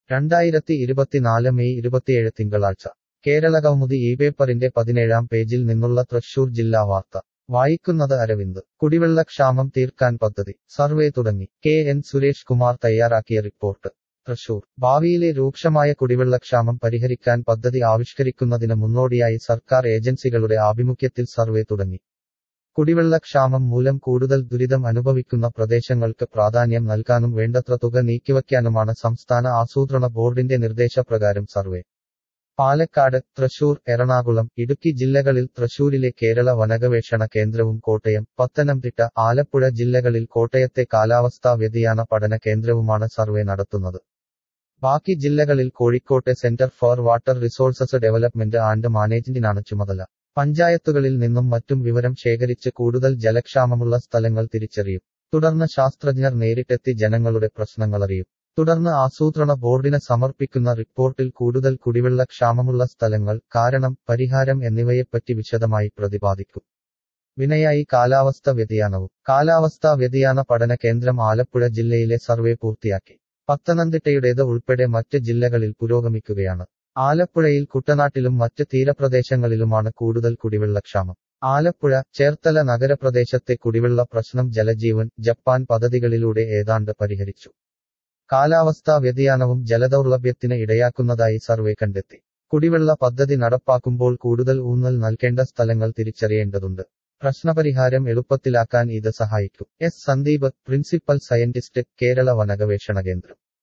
രണ്ടായിരത്തി ഇരുപത്തിനാല് മെയ് ഇരുപത്തിയേഴ് തിങ്കളാഴ്ച കേരള കൗമുദി ഈ പേപ്പറിന്റെ പതിനേഴാം പേജിൽ നിന്നുള്ള തൃശൂർ ജില്ലാ വാർത്ത വായിക്കുന്നത് അരവിന്ദ് കുടിവെള്ളക്ഷാമം തീർക്കാൻ പദ്ധതി സർവേ തുടങ്ങി കെ എൻ സുരേഷ് കുമാർ തയ്യാറാക്കിയ റിപ്പോർട്ട് തൃശൂർ ഭാവിയിലെ രൂക്ഷമായ കുടിവെള്ളക്ഷാമം പരിഹരിക്കാൻ പദ്ധതി ആവിഷ്കരിക്കുന്നതിന് മുന്നോടിയായി സർക്കാർ ഏജൻസികളുടെ ആഭിമുഖ്യത്തിൽ സർവേ തുടങ്ങി കുടിവെള്ളക്ഷാമം മൂലം കൂടുതൽ ദുരിതം അനുഭവിക്കുന്ന പ്രദേശങ്ങൾക്ക് പ്രാധാന്യം നൽകാനും വേണ്ടത്ര തുക നീക്കിവയ്ക്കാനുമാണ് സംസ്ഥാന ആസൂത്രണ ബോർഡിന്റെ നിർദ്ദേശപ്രകാരം സർവേ പാലക്കാട് തൃശൂർ എറണാകുളം ഇടുക്കി ജില്ലകളിൽ തൃശൂരിലെ കേരള വനഗവേഷണ കേന്ദ്രവും കോട്ടയം പത്തനംതിട്ട ആലപ്പുഴ ജില്ലകളിൽ കോട്ടയത്തെ കാലാവസ്ഥാ വ്യതിയാന പഠന കേന്ദ്രവുമാണ് സർവേ നടത്തുന്നത് ബാക്കി ജില്ലകളിൽ കോഴിക്കോട്ടെ centre for water resources development and മാനേജ്മെന്റിനാണ് ചുമതല പഞ്ചായത്തുകളിൽ നിന്നും മറ്റും വിവരം ശേഖരിച്ച് കൂടുതൽ ജലക്ഷാമമുള്ള സ്ഥലങ്ങൾ തിരിച്ചറിയും തുടർന്ന് ശാസ്ത്രജ്ഞർ നേരിട്ടെത്തി ജനങ്ങളുടെ പ്രശ്നങ്ങളറിയും തുടർന്ന് ആസൂത്രണ ബോർഡിന് സമർപ്പിക്കുന്ന റിപ്പോർട്ടിൽ കൂടുതൽ കുടിവെള്ളക്ഷാമമുള്ള സ്ഥലങ്ങൾ കാരണം പരിഹാരം എന്നിവയെപ്പറ്റി വിശദമായി പ്രതിപാദിക്കും വിനയായി കാലാവസ്ഥ വ്യതിയാനവും കാലാവസ്ഥാ വ്യതിയാന പഠന കേന്ദ്രം ആലപ്പുഴ ജില്ലയിലെ സർവേ പൂർത്തിയാക്കി പത്തനംതിട്ടയുടേത് ഉൾപ്പെടെ മറ്റ് ജില്ലകളിൽ പുരോഗമിക്കുകയാണ് ആലപ്പുഴയിൽ കുട്ടനാട്ടിലും മറ്റ് തീരപ്രദേശങ്ങളിലുമാണ് കൂടുതൽ കുടിവെള്ളക്ഷാമം ആലപ്പുഴ ചേർത്തല നഗരപ്രദേശത്തെ കുടിവെള്ള പ്രശ്നം ജലജീവൻ ജപ്പാൻ പദ്ധതികളിലൂടെ ഏതാണ്ട് പരിഹരിച്ചു കാലാവസ്ഥാ വ്യതിയാനവും ജലദൗർലഭ്യത്തിന് ഇടയാക്കുന്നതായി സർവേ കണ്ടെത്തി കുടിവെള്ള പദ്ധതി നടപ്പാക്കുമ്പോൾ കൂടുതൽ ഊന്നൽ നൽകേണ്ട സ്ഥലങ്ങൾ തിരിച്ചറിയേണ്ടതുണ്ട് പ്രശ്നപരിഹാരം എളുപ്പത്തിലാക്കാൻ ഇത് സഹായിക്കും S Sandeep principal scientist Kerala വനഗവേഷണ കേന്ദ്രം